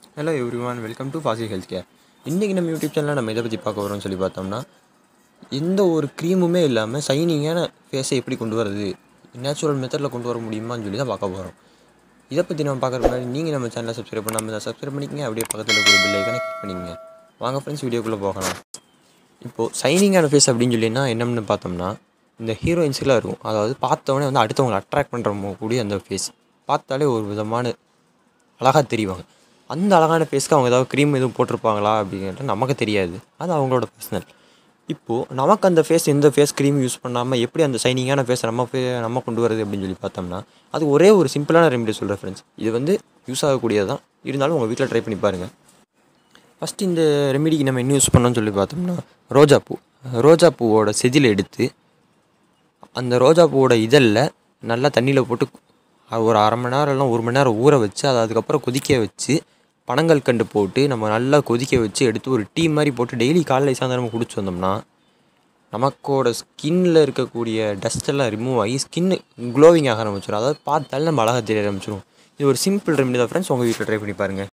hello everyone welcome to ஃபாசி health care இன்றைக்கி நம்ம யூடியூப் சேனலில் நம்ம எதை பற்றி பார்க்க வரோம்னு சொல்லி பார்த்தோம்னா எந்த ஒரு க்ரீமுமே இல்லாமல் ஷைனிங்கான ஃபேஸை எப்படி கொண்டு வரது நேச்சுரல் மெத்தடில் கொண்டு வர முடியுமான்னு சொல்லி தான் பார்க்க போகிறோம் இதை பற்றி நம்ம பார்க்குற முன்னாடி நீங்கள் நம்ம சேனலை சப்ஸ்கிரைப் பண்ணாமல் தான் சப்ஸ்கிரைப் பண்ணிக்கங்க அப்படியே பக்கத்தில் இருக்கிற பில் ஐக்கனை கிளிக் பண்ணிக்கங்க வாங்க ஃப்ரெண்ட்ஸ் வீடியோக்குள்ளே போகலாம் இப்போது ஷைனிங்கான ஃபேஸ் அப்படின்னு சொல்லினா என்னன்னு பார்த்தோம்னா இந்த ஹீரோயின்ஸுக்கெலாம் இருக்கும் அதாவது பார்த்தவொடனே வந்து அடுத்தவங்களை அட்ராக்ட் பண்ணுற கூடிய அந்த ஃபேஸ் பார்த்தாலே ஒரு விதமான அழகாக தெரிவாங்க அந்த அழகான ஃபேஸ்க்கு அவங்க ஏதாவது க்ரீம் எதுவும் போட்டிருப்பாங்களா அப்படிங்கிறது நமக்கு தெரியாது அது அவங்களோட பர்சனல் இப்போது நமக்கு அந்த ஃபேஸ் எந்த ஃபேஸ் க்ரீம் யூஸ் பண்ணாமல் எப்படி அந்த ஷைனிங்கான ஃபேஸை நம்ம ஃபே நம்ம கொண்டு வரது அப்படின்னு சொல்லி பார்த்தோம்னா அது ஒரே ஒரு சிம்பிளான ரெமெடி சொல்கிறேன் ஃப்ரெண்ட்ஸ் இது வந்து யூஸ் ஆகக்கூடியது தான் இருந்தாலும் உங்கள் வீட்டில் ட்ரை பண்ணி பாருங்கள் ஃபஸ்ட்டு இந்த ரெமெடிக்கு நம்ம என்ன யூஸ் பண்ணோம்னு சொல்லி பார்த்தோம்னா ரோஜாப்பூ ரோஜாப்பூவோட செதில் எடுத்து அந்த ரோஜாப்பூவோட இதழில் நல்லா தண்ணியில் போட்டு அது ஒரு அரை மணி நேரம் இல்லைனா ஒரு மணி நேரம் ஊற வச்சு அதை அதுக்கப்புறம் கொதிக்க வச்சு பனங்கள் கண்டு போட்டு நம்ம நல்லா கொதிக்க வச்சு எடுத்து ஒரு டீ மாதிரி போட்டு டெய்லி காலையில் சாயந்தரம் குடிச்சு வந்தோம்னா நமக்கோட ஸ்கின்னில் இருக்கக்கூடிய டஸ்ட் எல்லாம் ரிமூவ் ஆகி ஸ்கின்னு க்ளோவிங் ஆக ஆரம்பிச்சிடும் அதாவது பார்த்தாலே நம்ம அழகாக தெரிய ஆரம்பிச்சிடும் இது ஒரு சிம்பிள் ரெமெடி தான் ஃப்ரெண்ட்ஸ் உங்கள் வீட்டில் ட்ரை பண்ணி பாருங்கள்